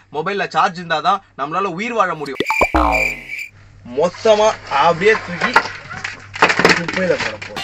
மொபைல்ல சார்ஜ் இருந்தாதான் நம்மளால உயிர் வாழ முடியும் மொத்தமா அப்படியே தூக்கி குப்பையில போட போறோம்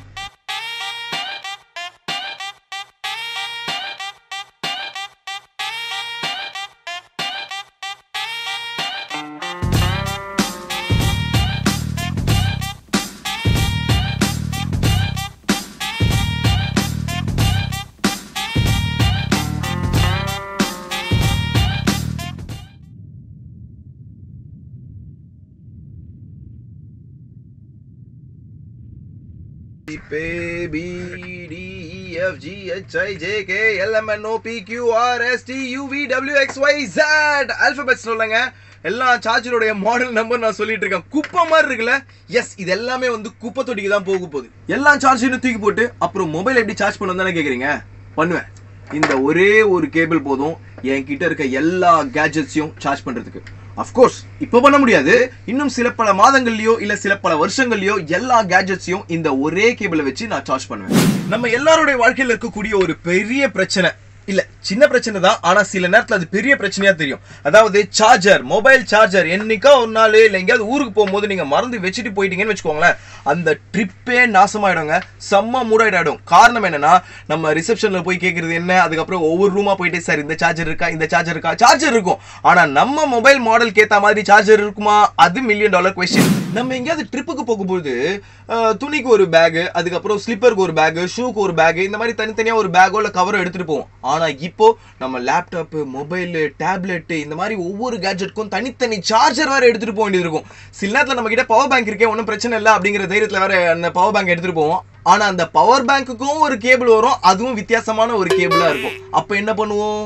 P, B, D, F, G, H, I, J, K, L, M, N, O, P, Q, R, S, T, U, V, W, X, Y, Z alphabet சொல்லுங்க எல்லா சார்ஜருடைய மாடல் நம்பர் நான் சொல்லிட்டு இருக்கேன் குப்பை மாதிரி இருக்குல்ல எஸ் இது எல்லாமே வந்து குப்பை தொட்டிக்கு தான் போக போகுது எல்லா சார்ஜரையும் தூக்கி போட்டு அப்புறம் மொபைல் எப்படி சார்ஜ் பண்ணணும் தானே கேக்குறீங்க பண்ணுவேன் இந்த ஒரே ஒரு கேபிள் போதும் என்கிட்ட இருக்க எல்லா கேஜெட்ஸையும் சார்ஜ் பண்றதுக்கு அஃப்கோர்ஸ் இப்போ பண்ண முடியாது இன்னும் சில பல மாதங்கள்லயோ இல்ல சில பல வருஷங்கள்லயோ எல்லா கேஜெட்ஸையும் இந்த ஒரே கேபிளை வச்சு நான் சார்ஜ் பண்ணுவேன் நம்ம எல்லாருடைய வாழ்க்கையில இருக்கக்கூடிய ஒரு பெரிய பிரச்சனை இல்ல சின்ன பிரச்சனை தான் ஆனா சில நேரத்துல அது பெரிய பிரச்சனையா தெரியும் அதாவது சார்ஜர் மொபைல் சார்ஜர் என்னைக்கா ஒரு நாள் இல்ல எங்கேயாவது ஊருக்கு போகும்போது நீங்க மறந்து வச்சுட்டு போயிட்டீங்கன்னு வச்சுக்கோங்களேன் அந்த ட்ரிப்பே நாசமாயிடுங்க செம்ம மூடாயிடும் காரணம் என்னன்னா நம்ம ரிசப்ஷன்ல போய் கேக்குறது என்ன அதுக்கப்புறம் ஒவ்வொரு ரூமா போயிட்டு சார் இந்த சார்ஜர் இருக்கா இந்த சார்ஜர் இருக்கா சார்ஜர் இருக்கும் ஆனா நம்ம மொபைல் மாடலுக்கு ஏத்த மாதிரி சார்ஜர் இருக்குமா அது மில்லியன் டாலர் கொஸ்டின் நம்ம எங்கேயாவது ட்ரிப்புக்கு போகும்போது அஹ், துணிக்கு ஒரு பேக் அதுக்கப்புறம் ஸ்லிப்பருக்கு ஒரு பேக் ஷூக்கு ஒரு பேக் இந்த மாதிரி தனித்தனியா ஒரு பேக்கோ இல்ல கவரோ எடுத்துட்டு போவோம் ஆனா இப்போ நம்ம லேப்டாப் மொபைல் டேப்லெட் இந்த மாதிரி ஒவ்வொரு கேஜெட்டுக்கும் தனித்தனி சார்ஜர் வேற எடுத்துட்டு போக வேண்டியது இருக்கும் சில நேரத்துல நம்ம கிட்ட பவர் பேங்க் இருக்கே ஒன்றும் பிரச்சனை இல்லை அப்படிங்கிற தைரியத்துல வேற அந்த பவர் பேங்க் எடுத்துட்டு போவோம் ஆனா அந்த பவர் பேங்க்குக்கும் ஒரு கேபிள் வரும் அதுவும் வித்தியாசமான ஒரு கேபிளா இருக்கும் அப்ப என்ன பண்ணுவோம்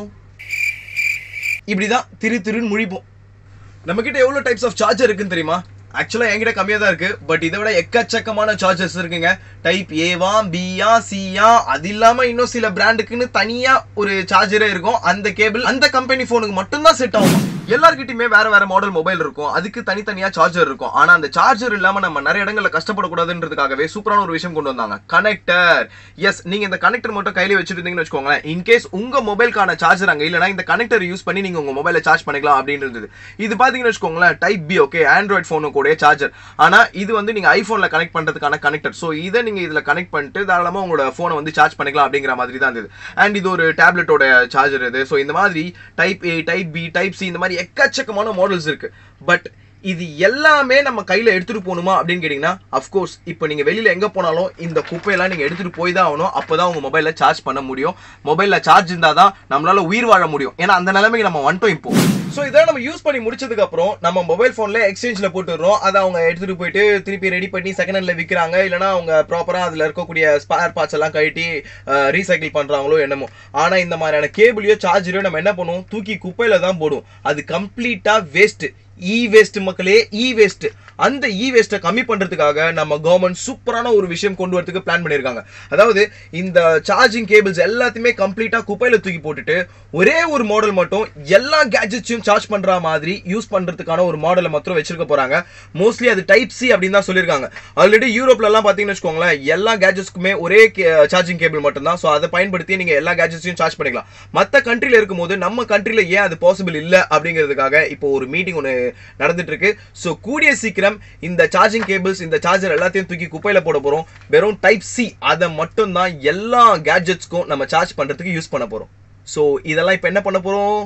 இப்படிதான் திரு திருன்னு முழிப்போம் நம்ம கிட்ட எவ்வளவு டைப்ஸ் ஆஃப் சார்ஜர் இருக்குன்னு தெரியுமா ஆக்சுவலா என்கிட்ட கம்மியா தான் இருக்கு பட் இதை விட எக்கச்சக்கமான சார்ஜர்ஸ் இருக்குங்க டைப் ஏவா பியா சியா அது இல்லாம இன்னும் சில பிராண்டுக்குன்னு தனியா ஒரு சார்ஜரே இருக்கும் அந்த கேபிள் அந்த கம்பெனி போனுக்கு மட்டும்தான் செட் ஆகும் எல்லார்கிட்டயுமே வேற வேற மாடல் மொபைல் இருக்கும் அதுக்கு தனித்தனியா சார்ஜர் இருக்கும் ஆனா அந்த சார்ஜர் இல்லாம நம்ம நிறைய இடங்கள்ல கஷ்டப்படக்கூடாதுன்றதுக்காகவே சூப்பரான ஒரு விஷயம் கொண்டு வந்தாங்க கனெக்டர் எஸ் நீங்க இந்த கனெக்டர் மட்டும் கையில வச்சுட்டு இருந்தீங்கன்னு வச்சுக்கோங்களேன் இன்கேஸ் உங்க மொபைலுக்கான சார்ஜர் அங்க இல்லனா இந்த கனெக்டர் யூஸ் பண்ணி நீங்க உங்க மொபைலை சார்ஜ் பண்ணிக்கலாம் அப்படின்னு இருந்தது இது பாத்தீங்கன்னு வச்சுக்கோங்களேன் type B okay android phone கூட சார்ஜர் ஆனா இது வந்து நீங்க ஐபோன்ல கனெக்ட் பண்றதுக்கான கனெக்டர் சோ இதை நீங்க இதுல கனெக்ட் பண்ணிட்டு தாராளமா உங்களோட போனை வந்து சார்ஜ் பண்ணிக்கலாம் அப்படிங்கிற மாதிரி தான் இருந்தது அண்ட் இது ஒரு டேப்லெட்டோட சார்ஜர் இது ஸோ இந்த மாதிரி type A type B type C இந்த மாதிரி எக்கச்சக்கமான மாடல்ஸ் இருக்கு பட் இது எல்லாமே நம்ம கையில எடுத்துட்டு போகணுமா அப்படின்னு கேட்டீங்கன்னா அஃப்கோர்ஸ் இப்போ நீங்க வெளியில எங்க போனாலும் இந்த குப்பையெல்லாம் நீங்க எடுத்துட்டு போய் தான் ஆகணும் அப்பதான் உங்க மொபைல்ல சார்ஜ் பண்ண முடியும் மொபைல்ல சார்ஜ் இருந்தாதான் நம்மளால உயிர் வாழ முடியும் ஏன்னா அந்த நிலைமைக்கு நம்ம வந்துட்டோம் இப்போ ஸோ இதெல்லாம் நம்ம யூஸ் பண்ணி முடிச்சதுக்கு அப்புறம் நம்ம மொபைல் ஃபோன்ல எக்ஸ்சேஞ்சில் போட்டுடுறோம் அதை அவங்க எடுத்துட்டு போயிட்டு திருப்பி ரெடி பண்ணி செகண்ட் ஹேண்ட்ல விற்கிறாங்க இல்லைனா அவங்க ப்ராப்பரா அதுல இருக்கக்கூடிய ஸ்பேர் பார்ட்ஸ் எல்லாம் கழட்டி ரீசைக்கிள் பண்றாங்களோ என்னமோ ஆனா இந்த மாதிரியான கேபிளையோ சார்ஜரையோ நம்ம என்ன பண்ணுவோம் தூக்கி குப்பையில தான் போடுவோம் அது கம்ப்ளீட்டா வேஸ்ட் இ வேஸ்ட் மக்களே இ வேஸ்ட் அந்த இ வேஸ்ட்டை கம்மி பண்றதுக்காக நம்ம கவர்மெண்ட் சூப்பரான ஒரு விஷயம் கொண்டு வரதுக்கு பிளான் பண்ணியிருக்காங்க அதாவது இந்த சார்ஜிங் கேபிள்ஸ் எல்லாத்தையுமே கம்ப்ளீட்டா குப்பையில தூக்கி போட்டுட்டு ஒரே ஒரு மாடல் மட்டும் எல்லா கேஜெட்ஸையும் சார்ஜ் பண்ற மாதிரி யூஸ் பண்றதுக்கான ஒரு மாடலை மாத்திரம் வச்சிருக்க போறாங்க மோஸ்ட்லி அது டைப் சி அப்படின்னு தான் சொல்லியிருக்காங்க ஆல்ரெடி யூரோப்ல எல்லாம் பாத்தீங்கன்னு வச்சுக்கோங்களேன் எல்லா கேஜெட்ஸ்க்குமே ஒரே சார்ஜிங் கேபிள் மட்டும் தான் ஸோ அதை பயன்படுத்தி நீங்க எல்லா கேஜெட்ஸையும் சார்ஜ் பண்ணிக்கலாம் மற்ற கண்ட்ரில இருக்கும்போது நம்ம கண்ட்ரில ஏன் அது பாசிபிள் இல்ல அப்படிங்கிறதுக்காக இப்போ ஒரு மீட்டிங் ஒன்று நடந்துட்டு இருக்கு ஸோ கூடிய சீக்கிரம் இந்த சார்ஜிங் கேபிள்ஸ் இந்த சார்ஜர் எல்லாத்தையும் தூக்கி குப்பையில போட போறோம் வெறும் டைப் சி அதை மட்டும் தான் எல்லா கேஜெட்ஸ்க்கும் நம்ம சார்ஜ் பண்றதுக்கு யூஸ் பண்ண போறோம் ஸோ இதெல்லாம் இப்போ என்ன பண்ண போறோம்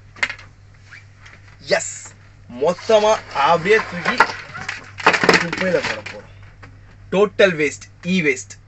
எஸ் மொத்தமா அப்படியே தூக்கி குப்பையில போட போறோம் டோட்டல் வேஸ்ட் இ வேஸ்ட்